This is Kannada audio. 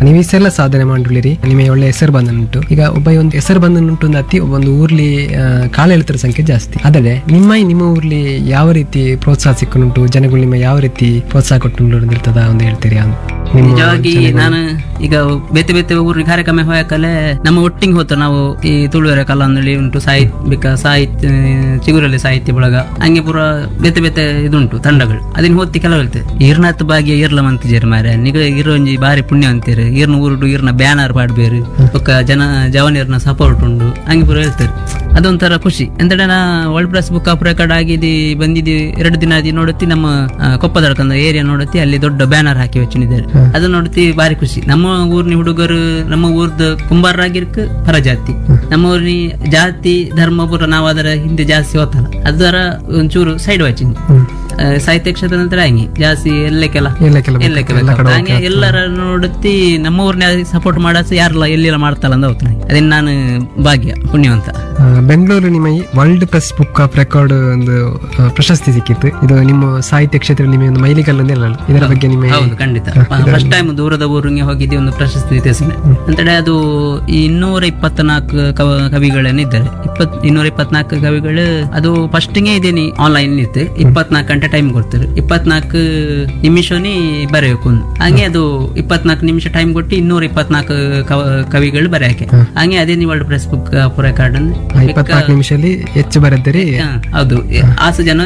ನೀವು ಇಷ್ಟೆಲ್ಲ ಸಾಧನೆ ಮಾಡಿರಿ ನಿಮಗೆ ಒಳ್ಳೆ ಹೆಸರು ಬಂದನುಂಟು ಈಗ ಒಬ್ಬ ಒಂದು ಹೆಸರು ಬಂದನುಂಟು ಒಂದು ಅತಿ ಒಂದು ಊರ್ಲಿ ಆ, ಕಾಲೆಳೆತರ ಸಂಖ್ಯೆ ಜಾಸ್ತಿ ಆದರೆ ನಿಮ್ಮ ನಿಮ್ಮ ಊರ್ಲಿ ಯಾವ ರೀತಿ ಪ್ರೋತ್ಸಾಹ ಸಿಕ್ಕುನುಂಟು ಜನಗಳು ನಿಮ್ಮ ಯಾವ ರೀತಿ ಪ್ರೋತ್ಸಾಹ ಕೊಟ್ಟು ಇರ್ತದ ಒಂದು ಹೇಳ್ತೀರಿ ಅಂತ ನಿಮ್ಮ ನಿಜವಾಗಿ ನಾನು ಈಗ ಬೇತೆ ಬೇತೆ ಊರಿನ ಕಾರ್ಯಕ್ರಮ ಹೋಗಕಲೆ ನಮ್ಮ ಒಟ್ಟಿಗೆ ಹೋತ ನಾವು ಈ ತುಳುವೆರೆ ಕಲಾಂದಳಿ ಉಂಟು ಸಾಹಿತ್ಯಿಕ ಸಾಹಿತ್ಯ ಚಿಗುರಲ್ಲಿ ಸಾಹಿತ್ಯ ಬಳಗ ಹಂಗೆ ಪೂರ ಬೇತೆ ಬೇತೆ ಇದುಂಟು ತಂಡಗಳು ಅದನ್ನ ಹೋತಿ ಕೆಲವು ಹೇಳ್ತೇವೆ ಈರ್ನಾತ್ ಭಾಗ್ಯ ಈರ್ಲ ಮಂತಿಜೇರಿ ಮಾರೆ ನಿಗ ಇರೋಂಜಿ ಬಾರಿ ಪುಣ್ಯ ಅಂತೀರಿ ಈರ್ನ ಊರುಡು ಈರ್ನ ಬ್ಯಾನರ್ ಪಾಡ್ಬೇರು ಒಕ್ಕ ಜನ ಜವನಿಯರ್ನ ಸಪೋರ್ಟ್ ಉಂಡು ಹಂಗೆ ಪೂರ ಹೇಳ್ತಾರೆ ಅದೊಂಥರ ಖುಷಿ ಎಂತಡೆ ನಾ world press book of record ಆಗಿದ್ದು ಬಂದಿದ್ದು ಎರಡು ದಿನ ಆದಿ ನೋಡುತ್ತಿ ನಮ್ಮ ಆ, ಕೊಪ್ಪದಡ್ಕಂದ ಏರಿಯಾ ನೋಡುತ್ತಿ ಅಲ್ಲಿ ದೊಡ್ಡ ಬ್ಯಾನರ್ ಹಾಕಿ ವಚ್ಚಿದ್ದಾರೆ ಅದು ನೋಡುತ್ತಿ ಬಾರಿ ಖುಷಿ ನಮ್ಮ ಊರಿನ ಹುಡುಗರು ನಮ್ಮ ಊರ್ದ ಕುಂಬಾರರಾಗಿರ್ಕ ಪರಜಾತಿ ನಮ್ಮ ಊರಿನ ಜಾತಿ ಧರ್ಮ ಪುರ ನಾವು ಅದರ ಹಿಂದೆ ಜಾಸ್ತಿ ಹೋತಲ್ಲ ಅದರ ಒಂಚೂರು ಸೈಡ್ ವಾಚಿಂಗ್ ಸಾಹಿತ್ಯ ಕ್ಷೇತ್ರ ನಂತರ ಹಂಗೆ ಜಾಸ್ತಿ ಎಲ್ಲಕ್ಕೆಲ್ಲ ಎಲ್ಲ ಕೆಲವು ಎಲ್ಲಕ್ಕೆ ಹಂಗೆ ಎಲ್ಲರ ನೋಡುತ್ತಿ ನಮ್ಮ ಊರ್ನ ಸಪೋರ್ಟ್ ಮಾಡಸ ಯಾರಲ್ಲ ಎಲ್ಲಿಲ್ಲ ಮಾಡ್ತಲ್ಲ ಅಂತ ಹೋಗ್ತಾನೆ ಅದೇನ್ ನಾನು ಭಾಗ್ಯ ಪುಣ್ಯವಂತ ಆ, ಬೆಂಗಳೂರು ನಿಮಗೆ world press book of record ಒಂದು ಆ, ಪ್ರಶಸ್ತಿ ಸಿಕ್ಕಿತ್ತು ಇದು ನಿಮ್ಮ ಸಾಹಿತ್ಯ ಕ್ಷೇತ್ರ ನಿಮಗೆ ಒಂದು ಮೈಲಿಗಲ್ಲು ಅಂತ ಹೇಳಲ್ಲ ಇದರ ಬಗ್ಗೆ ನಿಮಗೆ ಹೌದು ಖಂಡಿತ ಫಸ್ಟ್ ಟೈಮ್ ದೂರದ ಊರಿಗೆ ಹೋಗಿದ್ದೆ ಒಂದು ಪ್ರಶಸ್ತಿ ವಿತರಿಸಿದೆ ಅಂತೇಳಿ ಅದು ಈ ಇನ್ನೂರ ಇಪ್ಪತ್ನಾಲ್ಕು ಕವ- ಕವಿಗಳೇನಿದ್ದಾರೆ ಇಪ್ಪತ್ ಇನ್ನೂರ ಇಪ್ಪತ್ನಾಲ್ಕು ಕವಿಗಳು ಅದು ಫಸ್ಟಿಗೆ ಇದೇನಿ ಆನ್ಲೈನ್ ಇತ್ತು ಇಪ್ಪತ್ನಾಲ್ಕು ಗಂಟೆ ಟೈಮ್ ಕೊಡ್ತಾರೆ ಇಪ್ಪತ್ನಾಲ್ಕು ನಿಮಿಷನೇ ಬರೆಯಬೇಕು ಅಂತ. ಹಂಗೆ ಅದು ಇಪ್ಪತ್ನಾಲ್ಕು ನಿಮಿಷ ಟೈಮ್ ಕೊಟ್ಟು ಇನ್ನೂರ ಇಪ್ಪತ್ನಾಲ್ಕು ಕವ- ಕವಿಗಳು ಬರೆಯಕ್ಕೆ ಹಂಗೆ ಅದೇ ನೀವು ವರ್ಲ್ಡ್ ಪ್ರೆಸ್ ಬುಕ್ ರೆಕಾರ್ಡ್ ಇಪ್ಪತ್ನಾಲ್ಕು ನಿಮಿಷದಲ್ಲಿ ಹೆಚ್ಚು ಬರೆದಿರಿ ಹೌದು ಆಸು ಜನ